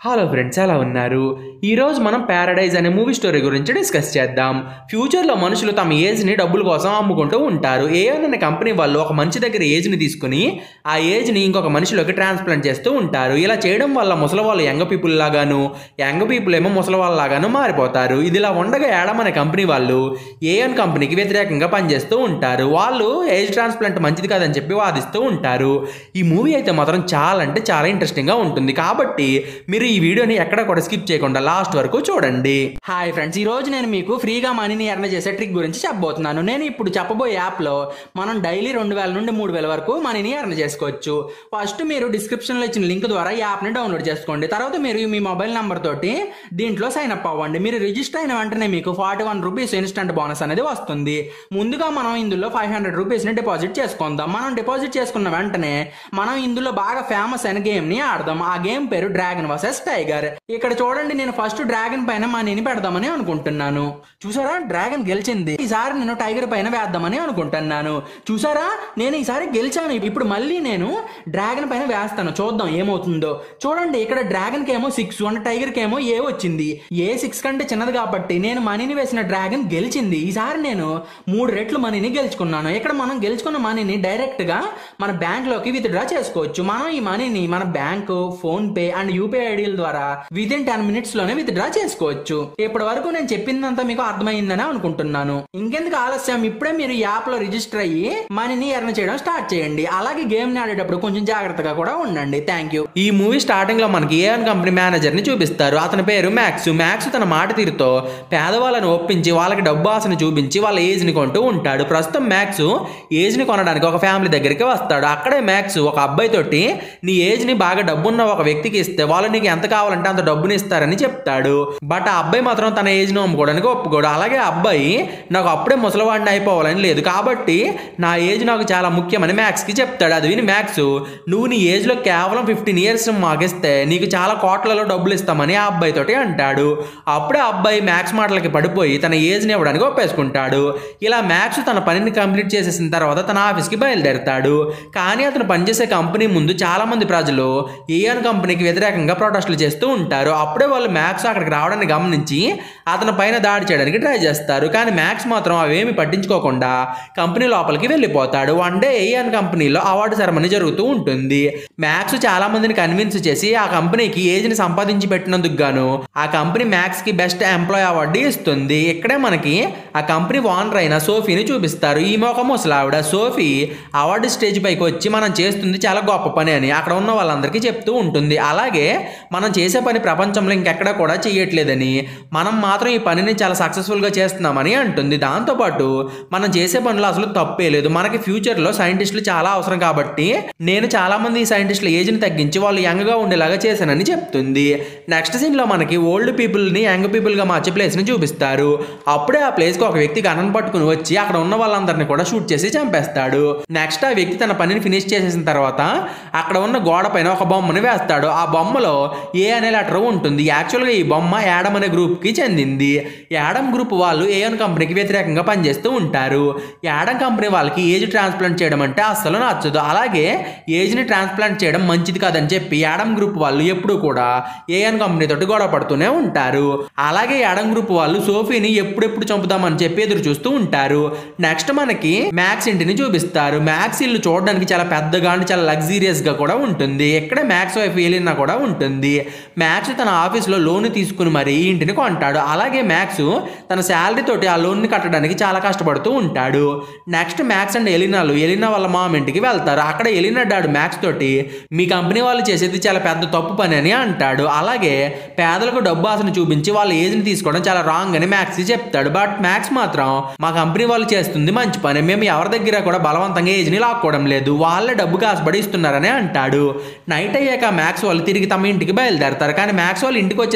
hello friends ఎలా ఉన్నారు ఈరోజు మనం ప్యారడైజ్ అనే మూవీ స్టోరీ గురించి డిస్కస్ చేద్దాం ఫ్యూచర్లో మనుషులు తమ ఏజ్ని డబ్బుల కోసం అమ్ముకుంటూ ఉంటారు ఏఎన్ అనే కంపెనీ వాళ్ళు ఒక మనిషి దగ్గర ఏజ్ని తీసుకుని ఆ ఏజ్ని ఇంకొక మనిషిలోకి ట్రాన్స్ప్లాంట్ చేస్తూ ఉంటారు ఇలా చేయడం వల్ల ముసలి వాళ్ళు యంగ్ పీపుల్ లాగాను యంగ్ పీపుల్ ఏమో ముసలి వాళ్ళ లాగాను మారిపోతారు ఇది ఇలా ఉండగా యాడమ్ అనే కంపెనీ వాళ్ళు ఏఎన్ కంపెనీకి వ్యతిరేకంగా పనిచేస్తూ ఉంటారు వాళ్ళు ఏజ్ ట్రాన్స్ప్లాంట్ మంచిది కాదని చెప్పి వాదిస్తూ ఉంటారు ఈ మూవీ అయితే మాత్రం చాలా అంటే చాలా ఇంట్రెస్టింగ్గా ఉంటుంది కాబట్టి మీరు ఈ వీడియోని ఎక్కడ కూడా స్కిప్ చేయకుండా లాస్ట్ వరకు చూడండి హాయ్ ఫ్రెండ్స్ ఈ రోజు నేను మీకు ఫ్రీగా మనీని ఎర్న్ చేసే ట్రిక్ గురించి చెప్పబోతున్నాను నేను ఇప్పుడు చెప్పబోయే యాప్లో మనం డైలీ రెండు వేల నుండి మూడు వేల వరకు మనీని ఎర్న్ చేసుకోవచ్చు ఫస్ట్ మీరు డిస్క్రిప్షన్లో ఇచ్చిన లింక్ ద్వారా ఈ యాప్ని డౌన్లోడ్ చేసుకోండి తర్వాత మీరు మీ మొబైల్ నెంబర్ తోటి దీంట్లో సైన్ అప్ అవ్వండి మీరు రిజిస్టర్ అయిన వెంటనే మీకు forty one rupees instant bonus అనేది వస్తుంది ముందుగా మనం ఇందులో ఫైవ్ హండ్రెడ్ రూపీస్ని డిపాజిట్ చేసుకుందాం మనం డిపాజిట్ చేసుకున్న వెంటనే మనం ఇందులో బాగా ఫేమస్ అయిన గేమ్ని ఆడదాం ఆ గేమ్ పేరు డ్రాగన్ వర్సెస్ టైగర్ ఇక్కడ చూడండి నేను ఫస్ట్ డ్రాగన్ పైన మనీని పెడదామని అనుకుంటున్నాను చూసారా డ్రాగన్ గెలిచింది ఈసారి నేను టైగర్ పైన వేద్దామని అనుకుంటున్నాను చూసారా నేను ఈసారి గెలిచాను ఇప్పుడు మళ్ళీ నేను డ్రాగన్ పైన వేస్తాను చూద్దాం ఏమవుతుందో చూడండి ఇక్కడ డ్రాగన్ కేమో సిక్స్ అంటే టైగర్ కేమో ఏ వచ్చింది ఏ సిక్స్ కంటే చిన్నది కాబట్టి నేను మనీని వేసిన డ్రాగన్ గెలిచింది ఈసారి నేను మూడు రెట్లు మనీని గెలుచుకున్నాను ఇక్కడ మనం గెలుచుకున్న మనీని డైరెక్ట్ గా మన బ్యాంక్ లోకి విత్డ్రా చేసుకోవచ్చు మనం ఈ మనీని మన bank PhonePe and UPI ఐడీల ద్వారా విత్ ఇన్ టెన్ మినిట్స్ లోనే విత్డ్రా చేసుకోవచ్చు ఇప్పటి వరకు నేను చెప్పిందంతా మీకు అర్థమైందని అనుకుంటున్నాను ఇంకెందుకు ఆలస్యం ఇప్పుడే మీరు యాప్ లో రిజిస్టర్ అయ్యి మనీని ఎర్న్ చేయడం స్టార్ట్ చేయండి అలాగే గేమ్ ని ఆడేటప్పుడు కొంచెం జాగ్రత్తగా కూడా ఉండండి థ్యాంక్ యూ ఈ మూవీ స్టార్టింగ్ లో మనకి ఏఎన్ కంపెనీ మేనేజర్ ని చూపిస్తారు అతని పేరు మ్యాక్స్ మ్యాక్స్ తన మాట తీరుతో పేదవాళ్ళని ఒప్పించి వాళ్ళకి డబ్బు ఆశను చూపించి వాళ్ళ ఏజ్ ని కొంటూ ఉంటాడు ప్రస్తుతం మ్యాక్స్ ఏజ్ ని కొనడానికి ఒక ఫ్యామిలీ దగ్గరికి వస్తాడు అక్కడే మ్యాక్స్ ఒక అబ్బాయి తోటి నీ ఏజ్ ని బాగా డబ్బున్న ఒక వ్యక్తికి ఇస్తే వాళ్ళు నీకు ఎంత కావాలంటే అంత డబ్బుని ఇస్తారని చెప్తాడు బట్ ఆ అబ్బాయి మాత్రం తన ఏజ్ ను అమ్ముకోవడానికి ఒప్పుకోడు అలాగే ఆ అబ్బాయి నాకు అప్పుడే ముసలివాడిని అయిపోవాలని లేదు కాబట్టి నా ఏజ్ నాకు చాలా ముఖ్యమని మ్యాక్స్ కి చెప్తాడు అది విని మ్యాక్స్ నువ్వు నీ ఏజ్ లో కేవలం ఫిఫ్టీన్ ఇయర్స్ మాకిస్తే నీకు చాలా కోట్లలో డబ్బులు ఇస్తామని ఆ అబ్బాయి తోటి అంటాడు అప్పుడే ఆ అబ్బాయి మ్యాక్స్ మాటలకి పడిపోయి తన ఏజ్ ని ఇవ్వడానికి ఒప్పేసుకుంటాడు ఇలా మ్యాక్స్ తన పనిని కంప్లీట్ చేసేసిన తర్వాత తన ఆఫీస్కి బయలుదేరతాడు కానీ అతను పనిచేసే కంపెనీ ముందు చాలా మంది ప్రజలు ఏఎన్ కంపెనీకి వ్యతిరేకంగా ప్రొటెస్టులు చేస్తూ ఉంటారు అప్పుడే వాళ్ళు మ్యాక్స్ అక్కడికి రావడాన్ని గమనించి అతని పైన దాడి చేయడానికి ట్రై చేస్తారు కానీ మ్యాక్స్ మాత్రం అవేమి పట్టించుకోకుండా కంపెనీ లోపలికి వెళ్ళిపోతాడు వన్ డే ఏఎన్ కంపెనీలో అవార్డు సెరమనీ జరుగుతూ ఉంటుంది మ్యాక్స్ చాలా మందిని కన్విన్స్ చేసి ఆ కంపెనీకి ఏజ్ని సంపాదించి పెట్టినందుకు గాను ఆ కంపెనీ మ్యాక్స్ కి బెస్ట్ ఎంప్లాయ్ అవార్డు ఇస్తుంది ఇక్కడే మనకి ఆ కంపెనీ ఓనర్ అయిన సోఫీని చూపిస్తారు ఈమె ఒక ముసలావిడ సోఫీ అవార్డు స్టేజ్ పైకి వచ్చి మనం చేస్తుంది చాలా గొప్ప పని అని అక్కడ ఉన్న వాళ్ళందరికీ చెప్తూ ఉంటుంది అలాగే మనం చేసే పని ప్రపంచంలో ఇంకెక్కడ కూడా చేయట్లేదని మనం మాత్రం ఈ పనిని చాలా సక్సెస్ఫుల్గా చేస్తున్నామని అంటుంది దాంతోపాటు మనం చేసే పనులు అసలు తప్పే లేదు మనకి ఫ్యూచర్లో సైంటిస్టులు చాలా అవసరం కాబట్టి నేను చాలా మంది ఈ సైంటిస్టుల ఏజ్ని తగ్గించి వాళ్ళు యంగ్గా ఉండేలాగా చేశానని చెప్తుంది నెక్స్ట్ సీన్లో మనకి ఓల్డ్ పీపుల్ని యంగ్ పీపుల్గా మార్చే ప్లేస్ని చూపిస్తారు అప్పుడే ఆ ప్లేస్కి ఒక వ్యక్తి గణం పట్టుకుని వచ్చి అక్కడ ఉన్న వాళ్ళందరినీ కూడా షూట్ చేసి చంపేస్తాడు నెక్స్ట్ ఆ వ్యక్తి తన పనిని ఫినిష్ చేసేసిన తర్వాత అక్కడ ఉన్న గోడ పైన ఒక బొమ్మని వేస్తాడు ఆ బొమ్మలో ఏ అనే లెటర్ ఉంటుంది యాక్చువల్గా ఈ బొమ్మ యాడమ్ అనే గ్రూప్కి చెందింది యాడమ్ గ్రూప్ వాళ్ళు ఏఎన్ కంపెనీకి వ్యతిరేకంగా పనిచేస్తూ ఉంటారు యాడమ్ కంపెనీ వాళ్ళకి ఏజ్ ట్రాన్స్ప్లాంట్ చేయడం అంటే అస్సలు నచ్చదు అలాగే ఏజ్ని ట్రాన్స్ప్లాంట్ చేయడం మంచిది కాదని చెప్పి యాడమ్ గ్రూప్ వాళ్ళు ఎప్పుడూ కూడా ఏఎన్ కంపెనీ తోటి గొడవ పడుతూనే ఉంటారు అలాగే యాడమ్ గ్రూప్ వాళ్ళు సోఫీని ఎప్పుడెప్పుడు చంపుదామని చెప్పి ఎదురు చూస్తూ ఉంటారు నెక్స్ట్ మనకి మ్యాక్స్ ఇంటిని చూపిస్తారు మ్యాక్స్ ఇల్లు చూడడానికి చాలా పెద్దగా అంటే చాలా లగ్జీరియస్ గా కూడా ఉంటుంది ఇక్కడే మ్యాక్స్ వైఫ్ ఏలినా కూడా ఉంటుంది మ్యాక్స్ తన ఆఫీస్లో లోన్ తీసుకుని మరి ఈ ఇంటిని కొంటాడు అలాగే మ్యాక్స్ తన శాలరీ తోటి ఆ లోన్ని కట్టడానికి చాలా కష్టపడుతూ ఉంటాడు నెక్స్ట్ మ్యాక్స్ అండ్ ఎలినాలు ఎలినా వాళ్ళ మామ ఇంటికి వెళ్తారు అక్కడ ఎలినా డాడు మ్యాక్స్ తోటి మీ కంపెనీ వాళ్ళు చేసేది చాలా పెద్ద తప్పు పని అని అంటాడు అలాగే పేదలకు డబ్బు ఆశను చూపించి వాళ్ళ ఏజ్ని తీసుకోవడం చాలా రాంగ్ అని మ్యాక్స్ చెప్తాడు బట్ మ్యాక్స్ మాత్రం మా కంపెనీ వాళ్ళు చేస్తుంది మంచి పని మేము ఎవరి దగ్గర కూడా బలవంతంగా ఏజ్ని లాక్కోవడం లేదు వాళ్ళే డబ్బు కాసుబడి ఇస్తున్నారని అంటాడు నైట్ అయ్యాక మ్యాక్స్ వాళ్ళు తిరిగి తమ ఇంటికి బయలుదేరతారు కానీ మ్యాక్స్ వాళ్ళు ఇంటికి వచ్చే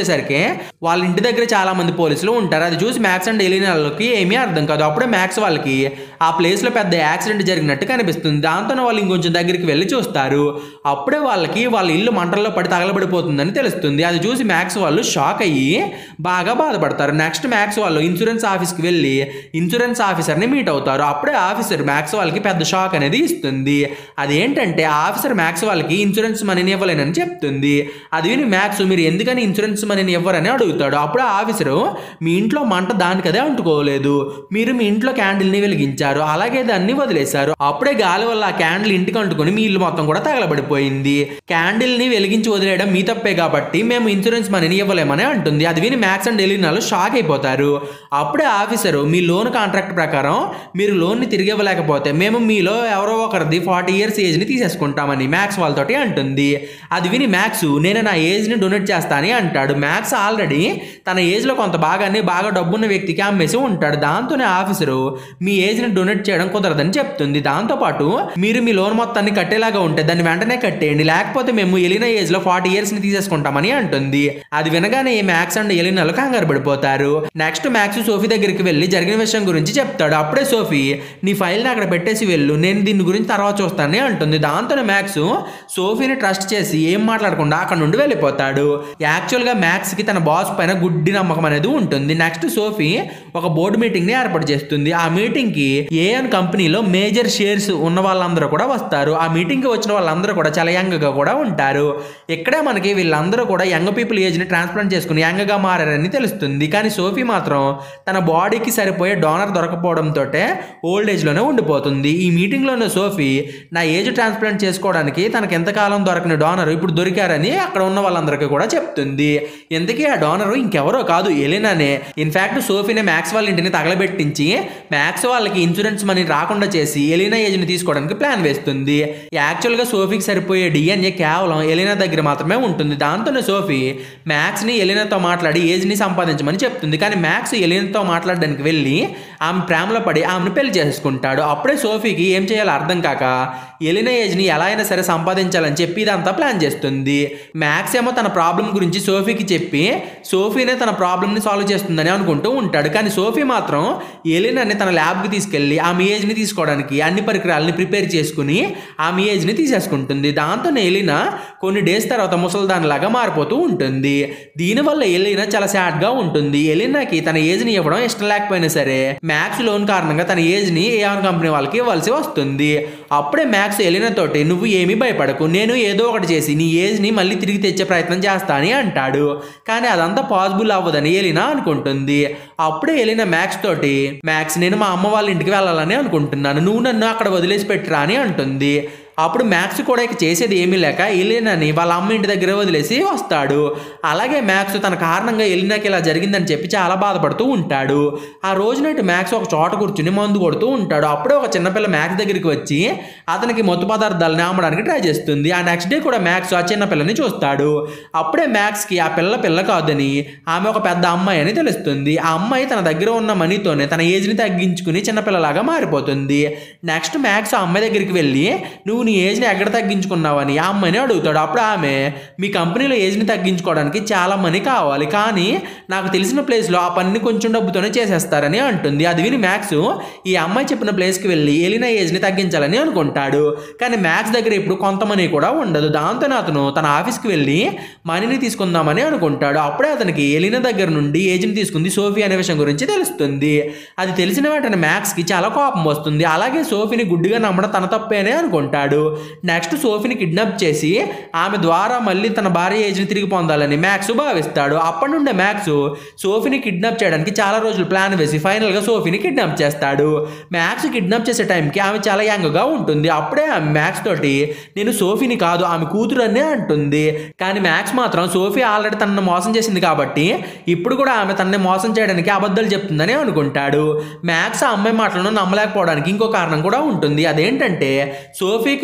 వచ్చేసరికి వాళ్ళ ఇంటి దగ్గర చాలా మంది పోలీసులు ఉంటారు అది చూసి మ్యాక్స్ అండ్ ఎలినాలకి ఏమీ అర్థం కాదు అప్పుడే మ్యాక్స్ వాళ్ళకి ఆ ప్లేస్లో పెద్ద యాక్సిడెంట్ జరిగినట్టు కనిపిస్తుంది దాంతో వాళ్ళు ఇంకొంచెం దగ్గరికి వెళ్ళి చూస్తారు అప్పుడే వాళ్ళకి వాళ్ళ ఇల్లు మంటల్లో పడి తగలబడిపోతుందని తెలుస్తుంది అది చూసి మ్యాక్స్ వాళ్ళు షాక్ అయ్యి బాగా బాధపడతారు నెక్స్ట్ మ్యాక్స్ వాళ్ళు ఇన్సూరెన్స్ ఆఫీస్కి వెళ్ళి ఇన్సూరెన్స్ ఆఫీసర్ని మీట్ అవుతారు అప్పుడే ఆఫీసర్ మ్యాక్స్ వాళ్ళకి పెద్ద షాక్ అనేది ఇస్తుంది అదేంటంటే ఆ ఆఫీసర్ మ్యాక్స్ వాళ్ళకి ఇన్సూరెన్స్ మనీని ఇవ్వలేనని చెప్తుంది అది విని మ్యాక్స్ మీరు ఎందుకని ఇన్సూరెన్స్ మనీని ఇవ్వరని అడుగుతాడు అప్పుడు ఆ ఆఫీసరు మీ ఇంట్లో మంట దానికదే అంటుకోలేదు మీరు మీ ఇంట్లో క్యాండిల్ని వెలిగించారు అలాగే దాన్ని వదిలేశారు అప్పుడే గాలి వల్ల ఆ క్యాండిల్ ఇంటికి అంటుకొని మీ ఇల్లు మొత్తం కూడా తగలబడిపోయింది క్యాండిల్ని వెలిగించి వదిలేయడం మీ తప్పే కాబట్టి మేము ఇన్సూరెన్స్ మనీని ఇవ్వలేమని అంటుంది అది విని మ్యాక్స్ అండ్ ఎలినాలు షాక్ అయిపోతారు అప్పుడే ఆఫీసరు మీ లోన్ కాంట్రాక్ట్ ప్రకారం మీరు లోన్ని తిరిగి ఇవ్వలేకపోతే మేము మీలో ఎవరో ఒకరిది ఫార్టీ ఇయర్స్ ఏజ్ని తీసేసుకుంటామని మ్యాక్స్ వాళ్ళతోటి అంటుంది అది విని మ్యాక్స్ నేను నా ఏజ్ని డొనేట్ చేస్తానని అంటాడు మ్యాక్స్ ఆల్రెడీ తన ఏజ్లో కొంత భాగాన్ని బాగా డబ్బున్న వ్యక్తికి అమ్మేసి ఉంటాడు దాంతోనే ఆఫీసరు మీ ఏజ్ని డొనేట్ చేయడం కుదరదని చెప్తుంది దాంతోపాటు మీరు మీ లోన్ మొత్తాన్ని కట్టేలాగా ఉంటే దాన్ని వెంటనే కట్టేయండి లేకపోతే మేము ఎలిన ఏజ్లో ఫార్టీ ఇయర్స్ని తీసేసుకుంటామని అంటుంది అది వినగానే ఈ మ్యాక్స్ అండ్ ఎలినాలు కంగారు పడిపోతారు నెక్స్ట్ మ్యాక్స్ సోఫీ దగ్గరికి వెళ్ళి జరిగిన విషయం గురించి చెప్తాడు అప్పుడే సోఫీ నీ ఫైల్ని అక్కడ పెట్టేసి వెళ్ళు నేను దీని గురించి తర్వాత చూస్తానని అంటుంది దాంతోనే మ్యాక్స్ సోఫీని ట్రస్ట్ చేసి ఏం మాట్లాడకుండా అక్కడ నుండి వెళ్ళిపోతాడు యాక్చువల్గా మ్యాక్స్కి తన బాస్ పైన గుడ్డి నమ్మకం అనేది ఉంటుంది నెక్స్ట్ సోఫీ ఒక బోర్డు మీటింగ్ని ఏర్పాటు చేస్తుంది ఆ మీటింగ్కి ఏఎన్ కంపెనీలో మేజర్ షేర్స్ ఉన్న వాళ్ళందరూ కూడా వస్తారు ఆ మీటింగ్కి వచ్చిన వాళ్ళందరూ కూడా చాలా యంగ్గా కూడా ఉంటారు ఇక్కడే మనకి వీళ్ళందరూ కూడా యంగ్ పీపుల్ ఏజ్ని ట్రాన్స్ప్లాంట్ చేసుకుని యంగ్గా మారారని తెలుస్తుంది కానీ సోఫీ మాత్రం తన బాడీకి సరిపోయే డోనర్ దొరకపోవడంతో ఓల్డ్ ఏజ్లోనే ఉండిపోతుంది ఈ మీటింగ్లోనే సోఫీ నా ఏజ్ ట్రాన్స్ప్లాంట్ చేసుకోవడానికి తనకి ఎంతకాలం దొరకని డోనర్ ఇప్పుడు దొరికారని అక్కడ ఉన్న వాళ్ళందరికీ కూడా చెప్తుంది ఇంతకీ ఆ డోనర్ ఇంకెవరో కాదు ఎలినానే ఇన్ఫాక్ట్ సోఫీనే మ్యాక్స్ వాళ్ళ ఇంటిని తగలబెట్టించి మ్యాక్స్ వాళ్ళకి ఇన్సూరెన్స్ మనీ రాకుండా చేసి ఎలినా ఏజ్ని తీసుకోవడానికి ప్లాన్ వేస్తుంది యాక్చువల్గా సోఫీకి సరిపోయే డిఎన్ఏ కేవలం ఎలినా దగ్గర మాత్రమే ఉంటుంది దాంతోనే సోఫీ మ్యాక్స్ని ఎలినాతో మాట్లాడి ఏజ్ని సంపాదించమని చెప్తుంది కానీ మ్యాక్స్ ఎలినాతో మాట్లాడడానికి వెళ్ళి ఆమె ప్రేమలో పడి ఆమెను పెళ్లి చేసుకుంటాడు అప్పుడే సోఫీకి ఏం చేయాలో అర్థం కాక ఎలినా ఏజ్ని ఎలా అయినా సరే సంపాదించాలని చెప్పి ఇదంతా ప్లాన్ చేస్తుంది మ్యాక్స్ ఏమో తన ప్రాబ్లం గురించి సోఫీకి చెప్పి సోఫీనే తన ప్రాబ్లమ్ని సాల్వ్ చేస్తుందని అనుకుంటూ ఉంటాడు కానీ సోఫీ మాత్రం ఎలినాని తన ల్యాబ్కి తీసుకెళ్ళి ఆమె ఏజ్ని తీసుకోవడానికి అన్ని పరికరాలని ప్రిపేర్ చేసుకుని ఆమె ఏజ్ని తీసేసుకుంటుంది దాంతో ఎలినా కొన్ని డేస్ తర్వాత ముసల్దానిలాగా మారిపోతూ ఉంటుంది దీనివల్ల ఎలినా చాలా సాడ్గా ఉంటుంది ఎలినాకి తన ఏజ్ని ఇవ్వడం ఇష్టం లేకపోయినా సరే మ్యాక్స్ లోన్ కారణంగా తన ఏజ్ని ఏఆన్ కంపెనీ వాళ్ళకి ఇవ్వాల్సి వస్తుంది అప్పుడే మ్యాక్స్ ఎలినా తోటి నువ్వు ఏమీ భయపడకు నేను ఏదో ఒకటి చేసి నీ ఏజ్ని మళ్ళీ తిరిగి తెచ్చే ప్రయత్నం చేస్తా అని అంటాడు కానీ అదంతా పాసిబుల్ అవ్వదని ఎలినా అనుకుంటుంది అప్పుడే ఎలినా మ్యాక్స్ తోటి మ్యాక్స్ నేను మా అమ్మ వాళ్ళ ఇంటికి వెళ్ళాలని అనుకుంటున్నాను నువ్వు నన్ను అక్కడ వదిలేసి పెట్టిరా అని అంటుంది అప్పుడు మ్యాక్స్ కూడా ఇక చేసేది ఏమీ లేక ఎలినాని వాళ్ళ అమ్మ ఇంటి దగ్గర వదిలేసి వస్తాడు అలాగే మ్యాక్స్ తన కారణంగా ఎలినాకి ఇలా జరిగిందని చెప్పి చాలా బాధపడుతూ ఉంటాడు ఆ రోజు నైట్ మ్యాక్స్ ఒక చోట కూర్చుని మందు కొడుతూ ఉంటాడు అప్పుడే ఒక చిన్నపిల్ల మ్యాక్స్ దగ్గరికి వచ్చి అతనికి మత్తు పదార్థాలని అమ్మడానికి ట్రై చేస్తుంది ఆ నెక్స్ట్ డే కూడా మ్యాక్స్ ఆ చిన్న పిల్లని చూస్తాడు అప్పుడే మ్యాక్స్కి ఆ పిల్ల పిల్ల కాదని ఆమె ఒక పెద్ద అమ్మాయి అని తెలుస్తుంది ఆ అమ్మాయి తన దగ్గర ఉన్న మనీతోనే తన ఏజ్ని తగ్గించుకుని చిన్నపిల్లలాగా మారిపోతుంది నెక్స్ట్ మ్యాక్స్ ఆ అమ్మాయి దగ్గరికి వెళ్ళి నువ్వు నీ ఏజ్ని ఎక్కడ తగ్గించుకున్నావని ఆ అమ్మాయిని అడుగుతాడు అప్పుడు ఆమె మీ కంపెనీలో ఏజ్ని తగ్గించుకోవడానికి చాలా మనీ కావాలి కానీ నాకు తెలిసిన ప్లేస్లో ఆ పనిని కొంచెం డబ్బుతోనే చేసేస్తారని అంటుంది అది విని మ్యాక్స్ ఈ అమ్మాయి చెప్పిన ప్లేస్కి వెళ్ళి ఎలినా ఏజ్ని తగ్గించాలని అనుకుంటాడు కానీ మ్యాక్స్ దగ్గర ఇప్పుడు కొంత మనీ కూడా ఉండదు దాంతో అతను తన ఆఫీస్కి వెళ్ళి మనీని తీసుకుందామని అనుకుంటాడు అప్పుడే అతనికి ఎలినా దగ్గర నుండి ఏజ్ని తీసుకుంది సోఫీ అనే విషయం గురించి తెలుస్తుంది అది తెలిసిన వెంటనే మ్యాక్స్కి చాలా కోపం వస్తుంది అలాగే సోఫీని గుడ్డిగా నమ్మడం తన తప్పేనే అనుకుంటాడు నెక్స్ట్ సోఫీని కిడ్నాప్ చేసి ఆమె ద్వారా మళ్ళీ తన భార్య ఏజ్ని తిరిగి పొందాలని మ్యాక్స్ భావిస్తాడు అప్పటి నుండే మ్యాక్స్ సోఫీని కిడ్నాప్ చేయడానికి చాలా రోజులు ప్లాన్ వేసి ఫైనల్గా సోఫీని కిడ్నాప్ చేస్తాడు మ్యాక్స్ కిడ్నాప్ చేసే టైంకి ఆమె చాలా యంగ్గా ఉంటుంది అప్పుడే ఆమె మ్యాక్స్ తోటి నేను సోఫీని కాదు ఆమె కూతురు అనే అంటుంది కానీ మ్యాక్స్ మాత్రం సోఫీ ఆల్రెడీ తనను మోసం చేసింది కాబట్టి ఇప్పుడు కూడా ఆమె తనని మోసం చేయడానికి అబద్ధాలు చెప్తుందని అనుకుంటాడు మ్యాక్స్ ఆ అమ్మాయి మాటలను నమ్మలేకపోవడానికి ఇంకో కారణం కూడా ఉంటుంది అదేంటంటే సోఫీకి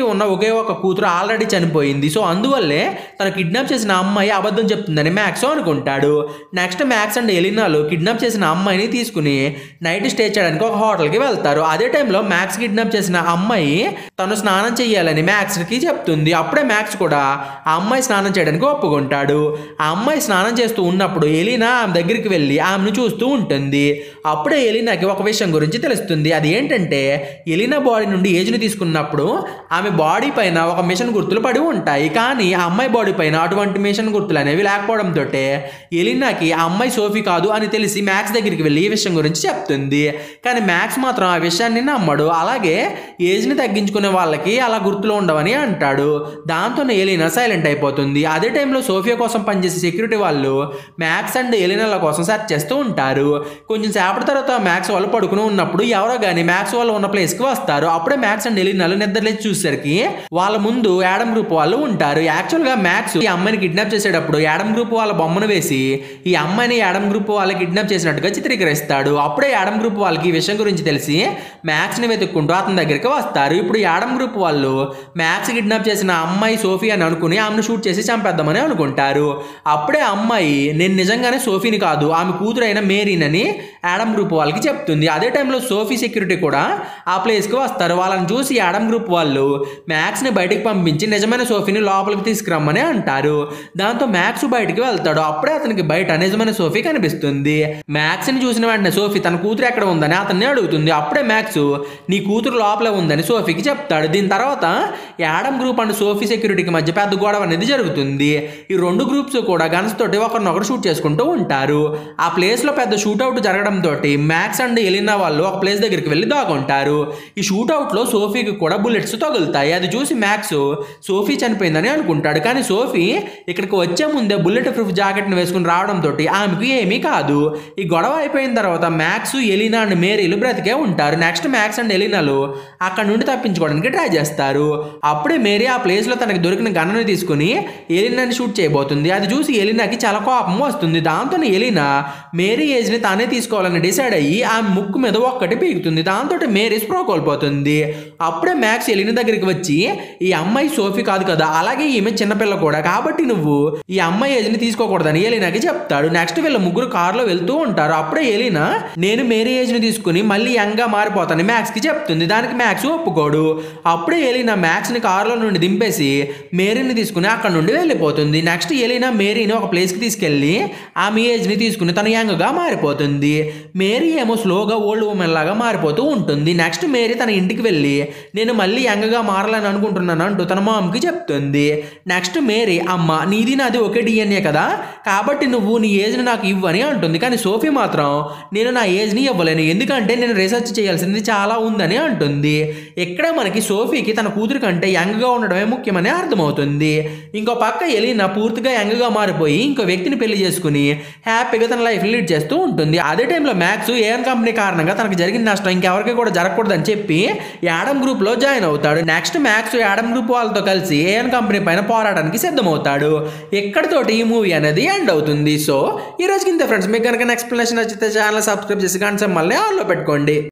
సోఫీకి ఉన్న ఒకే ఒక కూతురు ఆల్రెడీ చనిపోయింది సో అందువల్లే తను కిడ్నాప్ చేసిన అమ్మాయి అబద్ధం చెప్తుందని మ్యాక్స్ అనుకుంటాడు నెక్స్ట్ మ్యాక్స్ అండ్ ఎలినాలు కిడ్నాప్ చేసిన అమ్మాయిని తీసుకుని నైట్ స్టే చేయడానికి ఒక హోటల్కి వెళ్తారు అదే టైంలో మ్యాక్స్ కిడ్నాప్ చేసిన అమ్మాయి తను స్నానం చేయాలని మ్యాక్స్కి చెప్తుంది అప్పుడే మ్యాక్స్ కూడా ఆ అమ్మాయి స్నానం చేయడానికి ఒప్పుకుంటాడు ఆ అమ్మాయి స్నానం చేస్తూ ఉన్నప్పుడు ఎలీనా ఆమె దగ్గరికి వెళ్ళి ఆమెను చూస్తూ ఉంటుంది అప్పుడే ఎలీనాకి ఒక విషయం గురించి తెలుస్తుంది అది ఏంటంటే ఎలీనా బాడీ నుండి ఏజ్ని తీసుకున్నప్పుడు ఆమె బాడీ పైన ఒక మిషన్ గుర్తులు పడి ఉంటాయి కానీ ఆ అమ్మాయి బాడీ పైన అటువంటి మిషన్ గుర్తులు అనేవి లేకపోవడంతో ఎలీనాకి ఆ అమ్మాయి సోఫీ కాదు అని తెలిసి మ్యాక్స్ దగ్గరికి వెళ్ళి ఈ విషయం గురించి చెప్తుంది కానీ మ్యాక్స్ మాత్రం ఆ విషయాన్ని నమ్మడు అలాగే ఏజ్ని తగ్గించుకునే వాళ్ళకి అలా గుర్తులు ఉండవని అంటాడు దాంతోనే ఎలీనా సైలెంట్ అయిపోతుంది అదే టైంలో సోఫియా కోసం పనిచేసే సెక్యూరిటీ వాళ్ళు మ్యాక్స్ అండ్ ఎలినాల కోసం సెర్చ్ చేస్తూ ఉంటారు కొంచెం సేపటి తర్వాత మ్యాక్స్ వాళ్ళు పడుకుని ఉన్నప్పుడు ఎవరో కానీ మ్యాక్స్ వాళ్ళు ఉన్న ప్లేస్కి వస్తారు అప్పుడే మ్యాక్స్ అండ్ ఎలినాలు నిద్రలేచి చూసేసరికి వాళ్ళ ముందు యాడమ్ గ్రూప్ వాళ్ళు ఉంటారు యాక్చువల్గా మ్యాక్స్ ఈ అమ్మాయిని కిడ్నాప్ చేసేటప్పుడు యాడమ్ గ్రూప్ వాళ్ళ బొమ్మను వేసి ఈ అమ్మాయిని యాడమ్ గ్రూప్ వాళ్ళు కిడ్నాప్ చేసినట్టుగా చిత్రీకరిస్తాడు అప్పుడే యాడమ్ గ్రూప్ వాళ్ళకి ఈ విషయం గురించి తెలిసి మ్యాక్స్ని వెతుక్కుంటూ అతని దగ్గరికి వస్తారు ఇప్పుడు యాడమ్ గ్రూప్ వాళ్ళు మ్యాక్స్ కిడ్నాప్ చేసిన అమ్మాయి సోఫీ అని అనుకుని ఆమెను షూట్ చేసి చంపేద్దామని అనుకుంటారు అప్పుడే ఆ అమ్మాయి నేను నిజంగానే సోఫీని కాదు ఆమె కూతురైన మేరీనని యాడమ్ గ్రూప్ వాళ్ళకి చెప్తుంది అదే టైంలో సోఫీ సెక్యూరిటీ కూడా ఆ ప్లేస్కి వస్తారు వాళ్ళని చూసి యాడమ్ గ్రూప్ వాళ్ళు మ్యాక్స్ని బయటికి పంపించి నిజమైన సోఫీని లోపలికి తీసుకురమ్మని అంటారు దాంతో మ్యాక్స్ బయటికి వెళ్తాడు అప్పుడే అతనికి బయట నిజమైన సోఫీ కనిపిస్తుంది మ్యాక్స్ని చూసిన వెంటనే సోఫీ తన కూతురు ఎక్కడ ఉందని అతన్ని అడుగుతుంది అప్పుడే మ్యాక్స్ నీ కూతురు లోపలే ఉందని సోఫీకి చెప్తాడు దీని తర్వాత యాడమ్ గ్రూప్ అండ్ సోఫీ సెక్యూరిటీకి మధ్య పెద్ద గొడవ అనేది జరుగుతుంది ఈ రెండు గ్రూప్స్ కూడా గన్స్ తోటి ఒకరినొకరు షూట్ చేసుకుంటూ ఉంటారు ఆ ప్లేస్ లో పెద్ద షూట్అవుట్ జరగడం తోటి మ్యాక్స్ అండ్ ఎలినా వాళ్ళు ఒక ప్లేస్ దగ్గరికి వెళ్ళి దాగుంటారు ఈ షూట్అవుట్ లో సోఫీకి కూడా బుల్లెట్స్ తగులుతాయి అది చూసి మ్యాక్స్ సోఫీ చనిపోయిందని అనుకుంటాడు కానీ సోఫీ ఇక్కడికి వచ్చే ముందే బుల్లెట్ ప్రూఫ్ జాకెట్ ని వేసుకుని రావడం తోటి ఆమెకు ఏమీ కాదు ఈ గొడవ అయిపోయిన తర్వాత మ్యాక్స్ ఎలినా అండ్ మేరీలు బ్రతికే ఉంటారు నెక్స్ట్ మ్యాక్స్ అండ్ ఎలినాలు అక్కడ నుండి తప్పించుకోవడానికి ట్రై చేస్తారు అప్పుడే మేరీ ఆ ప్లేస్ లో తనకి దొరికిన గన్నుని తీసుకుని ఎలినాని షూట్ చేయబోతుంది అది చూసి ఎలినాకి చాలా కోపం వస్తుంది దాంతో ఎలినా మేరీ ఏజ్ ని తానే తీసుకోవాలని డిసైడ్ అయ్యి ఆమె ముక్కు మీద ఒక్కటి పీకుతుంది దాంతో మేరీ స్ప్రో కోల్పోతుంది అప్పుడే మ్యాక్స్ ఎలిన దగ్గరికి వచ్చి ఈ అమ్మాయి సోఫీ కాదు కదా అలాగే ఈమె చిన్నపిల్ల కూడా కాబట్టి నువ్వు ఈ అమ్మాయి ఏజ్ ని తీసుకోకూడదని ఎలినాకి చెప్తాడు నెక్స్ట్ వీళ్ళ ముగ్గురు కారులో వెళ్తూ ఉంటారు అప్పుడే ఎలినా నేను మేరీ ఏజ్ ని తీసుకుని మళ్ళీ యంగ్ గా మారిపోతాను మ్యాక్స్ కి చెప్తుంది దానికి మ్యాక్స్ ఒప్పుకోడు అప్పుడే ఎలినా మ్యాక్స్ ని కారులో నుండి దింపేసి మేరీని తీసుకుని అక్కడ నుండి వెళ్ళిపోతుంది నెక్స్ట్ ఎలినా మేరీని ఒక ప్లేస్కి తీసుకెళ్ళి ఆమె ఏజ్ని తీసుకుని తను యంగ్గా మారిపోతుంది మేరీ ఏమో స్లోగా ఓల్డ్ ఉమెన్ లాగా మారిపోతూ ఉంటుంది నెక్స్ట్ మేరీ తన ఇంటికి వెళ్ళి నేను మళ్ళీ యంగ్గా మారాలని అనుకుంటున్నాను అంటూ తన మామ్కి చెప్తుంది నెక్స్ట్ మేరీ అమ్మ నీది నాది ఒకే డిఎన్ఏ కదా కాబట్టి నువ్వు నీ ఏజ్ని నాకు ఇవ్వని అంటుంది కానీ సోఫీ మాత్రం నేను నా ఏజ్ని ఇవ్వలేను ఎందుకంటే నేను రీసెర్చ్ చేయాల్సింది చాలా ఉందని అంటుంది ఇక్కడ మనకి సోఫీకి తన కూతురు కంటే యంగ్గా ఉండడమే ముఖ్యమని అర్థమవుతుంది ఇంకో పక్క ఎలీనా పూర్తిగా యంగ్గా మారిపోయి ఇంకో వ్యక్తిని పెళ్లి చేసుకుని హ్యాపీగా తన లైఫ్ లీడ్ చేస్తూ ఉంటుంది అదే టైంలో మ్యాక్స్ ఏఎన్ కంపెనీ కారణంగా తనకు జరిగిన నష్టం ఇంకెవరికి కూడా జరగకూడదని చెప్పి యాడమ్ గ్రూప్ లో జాయిన్ అవుతాడు నెక్స్ట్ మ్యాక్స్ యాడమ్ గ్రూప్ వాళ్ళతో కలిసి ఏఎన్ కంపెనీ పైన పోరాటానికి సిద్ధమవుతాడు ఎక్కడితోటి ఈ మూవీ అనేది ఎండ్ అవుతుంది సో ఈ రోజుకి ఇంత ఫ్రెండ్స్ మీకు కనుక ఎక్స్ప్లెనేషన్ నచ్చితే ఛానల్ సబ్స్క్రైబ్ చేసి కానీ మళ్ళీ ఆన్లో పెట్టుకోండి